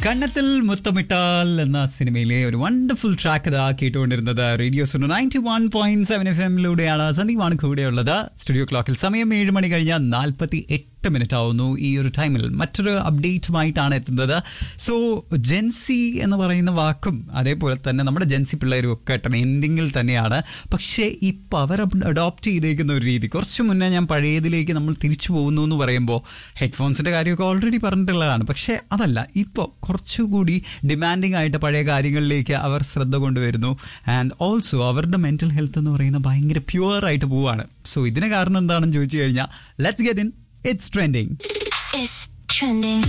കണ്ണത്തിൽ മുത്തമിട്ടാൽ എന്ന സിനിമയിലെ ഒരു വണ്ടർഫുൾ ട്രാക്ക് ഇതാ കേട്ടുകൊണ്ടിരുന്നത് radio Suno ninety one point seven F എമ്മിലൂടെയാണ് സന്ദീപാണ് കൂടെയുള്ളത് സ്റ്റുഡിയോ ക്ലോക്കിൽ സമയം ഏഴ് മണി കഴിഞ്ഞ നാൽപ്പത്തി എട്ട് മിനിറ്റ് ആവുന്നു ഈ ഒരു ടൈമിൽ മറ്റൊരു അപ്ഡേറ്റുമായിട്ടാണ് എത്തുന്നത് സോ ജെൻസി എന്ന് പറയുന്ന വാക്കും അതേപോലെ തന്നെ നമ്മുടെ ജെൻസി പിള്ളേരും ഒക്കെ ട്രെൻഡിങ്ങിൽ തന്നെയാണ് പക്ഷേ ഇപ്പോൾ അവർ അഡോപ്റ്റ് ചെയ്തേക്കുന്ന ഒരു രീതി കുറച്ച് മുന്നേ ഞാൻ പഴയതിലേക്ക് നമ്മൾ തിരിച്ചു പോകുന്നു എന്ന് പറയുമ്പോൾ ഹെഡ്ഫോൺസിൻ്റെ കാര്യമൊക്കെ ഓൾറെഡി പറഞ്ഞിട്ടുള്ളതാണ് പക്ഷേ അതല്ല ഇപ്പോൾ കുറച്ചുകൂടി ഡിമാൻഡിങ് ആയിട്ട് പഴയ കാര്യങ്ങളിലേക്ക് അവർ ശ്രദ്ധ കൊണ്ടുവരുന്നു ആൻഡ് ഓൾസോ അവരുടെ മെൻറ്റൽ ഹെൽത്ത് എന്ന് പറയുന്നത് ഭയങ്കര പ്യുവർ ആയിട്ട് പോവാണ് സോ ഇതിന് കാരണം എന്താണെന്ന് ചോദിച്ചു കഴിഞ്ഞാൽ let's get in it's trending It's trending.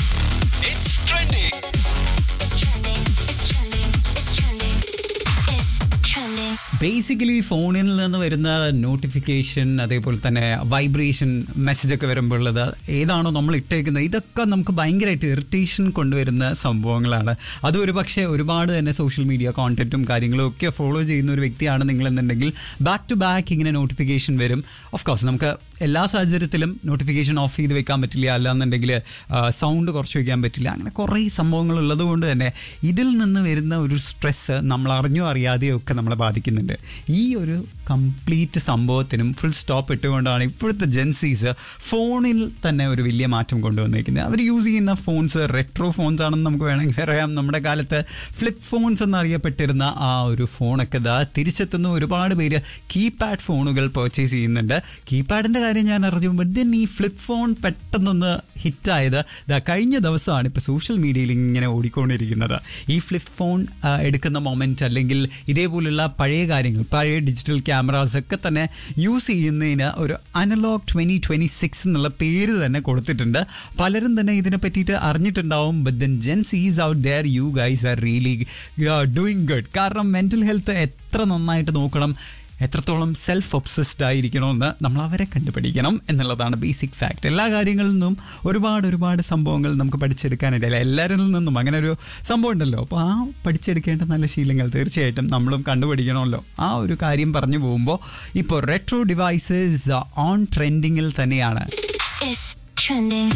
It's trending. It's trending. It's trending. It's trending. It's trending. Basically ഫോണിൽ നിന്ന് വരുന്ന നോട്ടിഫിക്കേഷൻ അതേപോലെ തന്നെ വൈബ്രേഷൻ മെസ്സേജ് ഒക്കെ വരുമ്പോഴുള്ളത് ഏതാണോ നമ്മൾ ഇട്ടേക്കുന്നത് ഇതൊക്കെ നമുക്ക് ഭയങ്കരമായിട്ട് ഇറിറ്റേഷൻ കൊണ്ടുവരുന്ന സംഭവങ്ങളാണ് അത് ഒരു പക്ഷേ ഒരുപാട് തന്നെ സോഷ്യൽ മീഡിയ കോണ്ടന്റും കാര്യങ്ങളും ഒക്കെ ഫോളോ ചെയ്യുന്ന ഒരു വ്യക്തിയാണ് നിങ്ങളെന്നുണ്ടെങ്കിൽ ബാക്ക് ടു ബാക്ക് ഇങ്ങനെ നോട്ടിഫിക്കേഷൻ വരും ഓഫ് കോഴ്സ് നമുക്ക് എല്ലാ സാഹചര്യത്തിലും നോട്ടിഫിക്കേഷൻ ഓഫ് ചെയ്ത് വെക്കാൻ പറ്റില്ല അല്ലാന്നുണ്ടെങ്കിൽ സൗണ്ട് കുറച്ച് വയ്ക്കാൻ പറ്റില്ല അങ്ങനെ കുറേ സംഭവങ്ങൾ ഉള്ളത് കൊണ്ട് തന്നെ ഇതിൽ നിന്ന് വരുന്ന ഒരു സ്ട്രെസ്സ് നമ്മൾ അറിഞ്ഞോ അറിയാതെയോ ഒക്കെ നമ്മളെ ബാധിക്കുന്നുണ്ട് ഈ ഒരു കംപ്ലീറ്റ് സംഭവത്തിനും ഫുൾ സ്റ്റോപ്പ് ഇട്ടുകൊണ്ടാണ് ഇപ്പോഴത്തെ ജെൻസീസ് ഫോണിൽ തന്നെ ഒരു വലിയ മാറ്റം കൊണ്ടുവന്നിരിക്കുന്നത് അവർ യൂസ് ചെയ്യുന്ന ഫോൺസ് റെട്രോ ഫോൺസ് ആണെന്ന് നമുക്ക് വേണമെങ്കിൽ അറിയാം നമ്മുടെ കാലത്ത് ഫ്ലിപ്പ് ഫോൺസ് എന്നറിയപ്പെട്ടിരുന്ന ആ ഒരു ഫോണൊക്കെ ഇതാ തിരിച്ചെത്തുന്ന ഒരുപാട് പേര് കീപാഡ് ഫോണുകൾ പർച്ചേസ് ചെയ്യുന്നുണ്ട് കീപാഡിൻ്റെ കാര്യം ഞാൻ അറിഞ്ഞു ദെൻ ഈ ഫ്ലിപ്പ് ഫോൺ പെട്ടെന്നൊന്ന് ഹിറ്റായത് ഇതാ കഴിഞ്ഞ ദിവസമാണ് ഇപ്പോൾ സോഷ്യൽ മീഡിയയിൽ ഇങ്ങനെ ഓടിക്കൊണ്ടിരിക്കുന്നത് ഈ ഫ്ലിപ്പ് ഫോൺ ആ, എടുക്കുന്ന മൊമെൻറ്റ് അല്ലെങ്കിൽ ഇതേപോലുള്ള പഴയ കാര്യങ്ങൾ പഴയ ഡിജിറ്റൽ ക്യാമറാസ് ഒക്കെ തന്നെ യൂസ് ചെയ്യുന്നതിന് ഒരു അനലോഗ് ട്വൻറ്റി ട്വൻറ്റി സിക്സ് എന്നുള്ള പേര് തന്നെ കൊടുത്തിട്ടുണ്ട് പലരും തന്നെ ഇതിനെ പറ്റിയിട്ട് അറിഞ്ഞിട്ടുണ്ടാവും but then gens is out there you guys are really doing good കാരണം മെൻറ്റൽ ഹെൽത്ത് എത്ര നന്നായിട്ട് നോക്കണം എത്രത്തോളം സെൽഫ് ഒബ്സസ്ഡ് ആയിരിക്കണമെന്ന് നമ്മൾ അവരെ കണ്ടുപിടിക്കണം എന്നുള്ളതാണ് ബേസിക് ഫാക്ട് എല്ലാ കാര്യങ്ങളിൽ നിന്നും ഒരുപാട് ഒരുപാട് സംഭവങ്ങൾ നമുക്ക് പഠിച്ചെടുക്കാനിടയില്ല എല്ലാവരിൽ നിന്നും അങ്ങനെ ഒരു സംഭവം ഉണ്ടല്ലോ അപ്പോൾ ആ പഠിച്ചെടുക്കേണ്ട നല്ല ശീലങ്ങൾ തീർച്ചയായിട്ടും നമ്മളും കണ്ടുപിടിക്കണമല്ലോ ആ ഒരു കാര്യം പറഞ്ഞു പോകുമ്പോൾ ഇപ്പോൾ റെട്രോ ഡിവൈസസ് ഓൺ ട്രെൻഡിങ്ങിൽ തന്നെയാണ് It's trending.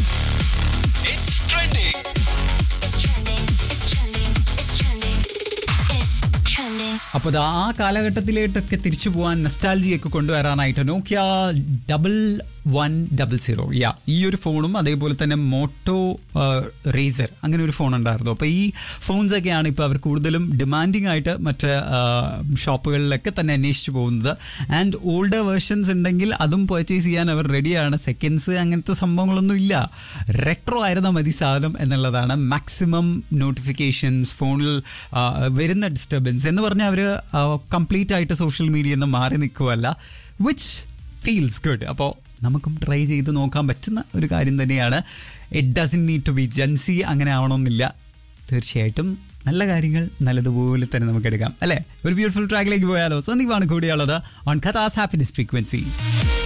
It's trending. It's trending. It's trending. It's trending. It's trending. അപ്പോൾ ദാ ആ കാലഘട്ടത്തിലേട്ടൊക്കെ തിരിച്ചു പോകാൻ നെസ്റ്റാലജിയൊക്കെ കൊണ്ടുവരാനായിട്ട് Nokia double one double zero yeah ഈ ഒരു ഫോണും അതേപോലെ തന്നെ മോട്ടോ റേസർ അങ്ങനെ ഒരു ഫോൺ ഉണ്ടായിരുന്നു അപ്പോൾ ഈ ഫോൺസ് ഒക്കെയാണ് ഇപ്പോൾ അവർ കൂടുതലും ഡിമാൻഡിങ് ആയിട്ട് മറ്റ് ഷോപ്പുകളിലൊക്കെ തന്നെ അന്വേഷിച്ച് പോകുന്നത് ആൻഡ് ഓൾഡർ വേർഷൻസ് ഉണ്ടെങ്കിൽ അതും പർച്ചേസ് ചെയ്യാൻ അവർ റെഡിയാണ് സെക്കൻഡ്സ് അങ്ങനത്തെ സംഭവങ്ങളൊന്നും ഇല്ല റെട്രോ ആയിരുന്നാൽ മതി സാധനം എന്നുള്ളതാണ് മാക്സിമം നോട്ടിഫിക്കേഷൻസ് ഫോണിൽ ആ, വരുന്ന ഡിസ്റ്റർബൻസ് എന്ന് പറഞ്ഞാൽ അവർ കംപ്ലീറ്റ് ആയിട്ട് സോഷ്യൽ മീഡിയയിൽ നിന്ന് മാറി നിൽക്കുകയല്ല വിച്ച് ഫീൽസ് ഗുഡ് അപ്പോൾ നമുക്കും ട്രൈ ചെയ്ത് നോക്കാൻ പറ്റുന്ന ഒരു കാര്യം തന്നെയാണ് it doesn't need to be Gen Z അങ്ങനെ ആവണമെന്നില്ല തീർച്ചയായിട്ടും നല്ല കാര്യങ്ങൾ നല്ലതുപോലെ തന്നെ നമുക്ക് എടുക്കാം അല്ലേ ഒരു ബ്യൂട്ടിഫുൾ ട്രാക്കിലേക്ക് പോയാലോ സന്ദീപാണ് കൂടിയുള്ളത് ഓൺ കഥാസ് ഹാപ്പിനെസ് ഫ്രീക്വൻസി